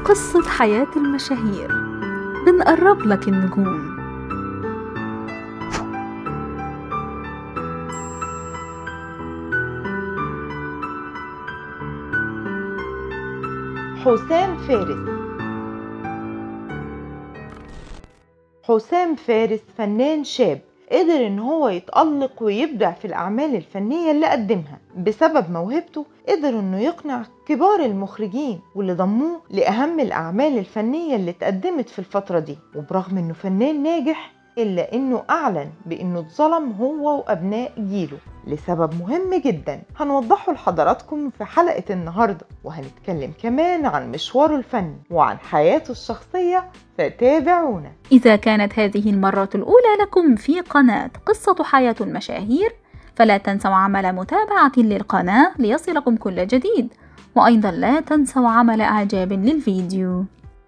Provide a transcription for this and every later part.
قصة حياة المشاهير بنقرب لك النجوم حسام فارس حسام فارس فنان شاب قدر ان هو يتألق ويبدع في الأعمال الفنية اللي قدمها بسبب موهبته قدر انه يقنع كبار المخرجين واللي ضموه لأهم الأعمال الفنية اللي اتقدمت في الفترة دي وبرغم انه فنان ناجح إلا إنه أعلن بإنه اتظلم هو وأبناء جيله لسبب مهم جدا هنوضحه لحضراتكم في حلقة النهاردة وهنتكلم كمان عن مشواره الفني وعن حياته الشخصية فتابعونا إذا كانت هذه المرة الأولى لكم في قناة قصة حياة المشاهير فلا تنسوا عمل متابعة للقناة ليصلكم كل جديد وأيضا لا تنسوا عمل إعجاب للفيديو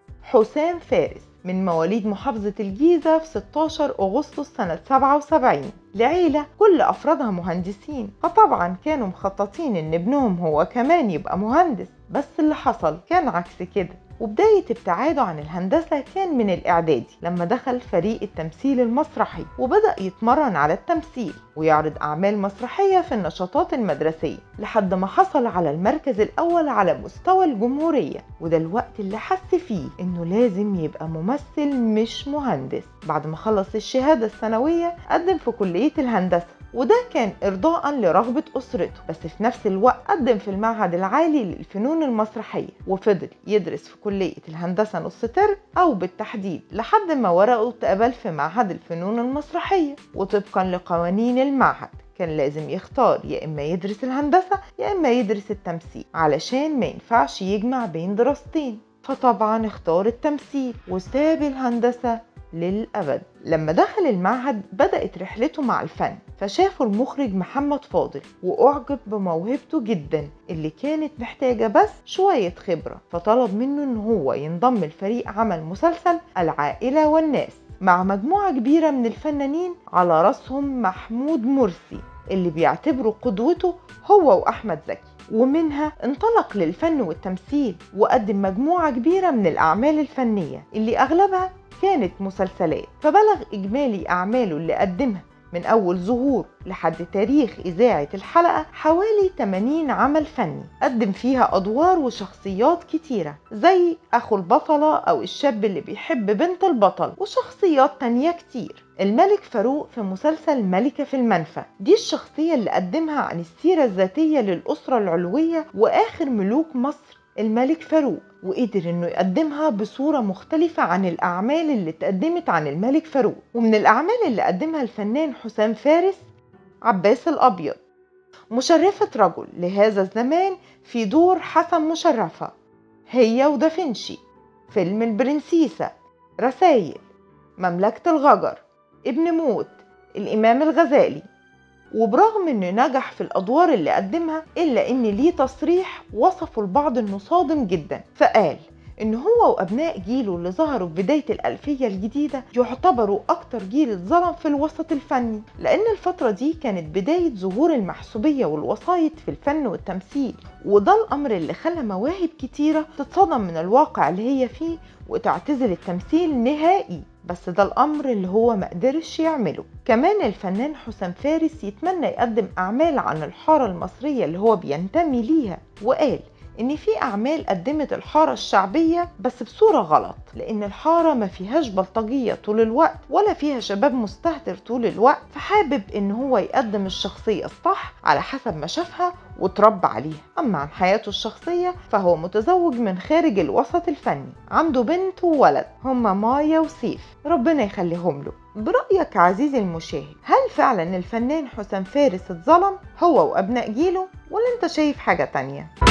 حسام فارس من مواليد محافظة الجيزة في 16 أغسطس سنة 77 لعيلة كل أفرادها مهندسين فطبعا كانوا مخططين إن ابنهم هو كمان يبقى مهندس بس اللي حصل كان عكس كده وبداية ابتعاده عن الهندسة كان من الإعدادي لما دخل فريق التمثيل المسرحي وبدأ يتمرن على التمثيل ويعرض أعمال مسرحية في النشاطات المدرسية لحد ما حصل على المركز الأول على مستوى الجمهورية وده الوقت اللي حس فيه إنه لازم يبقى ممثل مش مهندس بعد ما خلص الشهادة الثانوية قدم في كلية الهندسة وده كان إرضاء لرغبة أسرته بس في نفس الوقت قدم في المعهد العالي للفنون المسرحية وفضل يدرس في كلية الهندسة نص ترم أو بالتحديد لحد ما ورقه اتقبل في معهد الفنون المسرحية وطبقا لقوانين المعهد كان لازم يختار يا إما يدرس الهندسة يا إما يدرس التمثيل علشان ما ينفعش يجمع بين دراستين فطبعا اختار التمثيل وساب الهندسة للأبد لما دخل المعهد بدأت رحلته مع الفن فشافه المخرج محمد فاضل وأعجب بموهبته جدا اللي كانت محتاجة بس شوية خبرة فطلب منه إن هو ينضم لفريق عمل مسلسل العائلة والناس مع مجموعة كبيرة من الفنانين على رأسهم محمود مرسي اللي بيعتبره قدوته هو وأحمد زكي ومنها انطلق للفن والتمثيل وقدم مجموعة كبيرة من الأعمال الفنية اللي أغلبها كانت مسلسلات فبلغ إجمالي أعماله اللي قدمها من أول ظهور لحد تاريخ إذاعة الحلقة حوالي 80 عمل فني قدم فيها أدوار وشخصيات كتيرة زي أخو البطلة أو الشاب اللي بيحب بنت البطل وشخصيات تانية كتير الملك فاروق في مسلسل ملكة في المنفى دي الشخصية اللي قدمها عن السيرة الذاتية للأسرة العلوية وآخر ملوك مصر الملك فاروق وقدر انه يقدمها بصورة مختلفة عن الأعمال اللي اتقدمت عن الملك فاروق ومن الأعمال اللي قدمها الفنان حسام فارس عباس الأبيض مشرفة رجل لهذا الزمان في دور حسن مشرفة هي ودافنشي فيلم البرنسيسة رسايل مملكة الغجر ابن موت الإمام الغزالي وبرغم انه نجح في الادوار اللي قدمها الا ان ليه تصريح وصفه البعض انه صادم جدا فقال ان هو وابناء جيله اللي ظهروا في بدايه الالفيه الجديده يعتبروا اكتر جيل اتظلم في الوسط الفني لان الفتره دي كانت بدايه ظهور المحسوبيه والوسايط في الفن والتمثيل وده الامر اللي خلى مواهب كتيره تتصدم من الواقع اللي هي فيه وتعتزل التمثيل نهائي بس ده الامر اللي هو ما قدرش يعمله كمان الفنان حسام فارس يتمنى يقدم اعمال عن الحاره المصريه اللي هو بينتمي ليها وقال ان في اعمال قدمت الحاره الشعبيه بس بصوره غلط لان الحاره ما فيهاش بلطجيه طول الوقت ولا فيها شباب مستهتر طول الوقت فحابب ان هو يقدم الشخصيه الصح على حسب ما شافها وتربى عليها اما عن حياته الشخصيه فهو متزوج من خارج الوسط الفني عنده بنت وولد هما مايا وسيف ربنا يخليهم له برأيك عزيزي المشاهد هل فعلا الفنان حسام فارس اتظلم هو وأبناء جيله ولا انت شايف حاجة تانية؟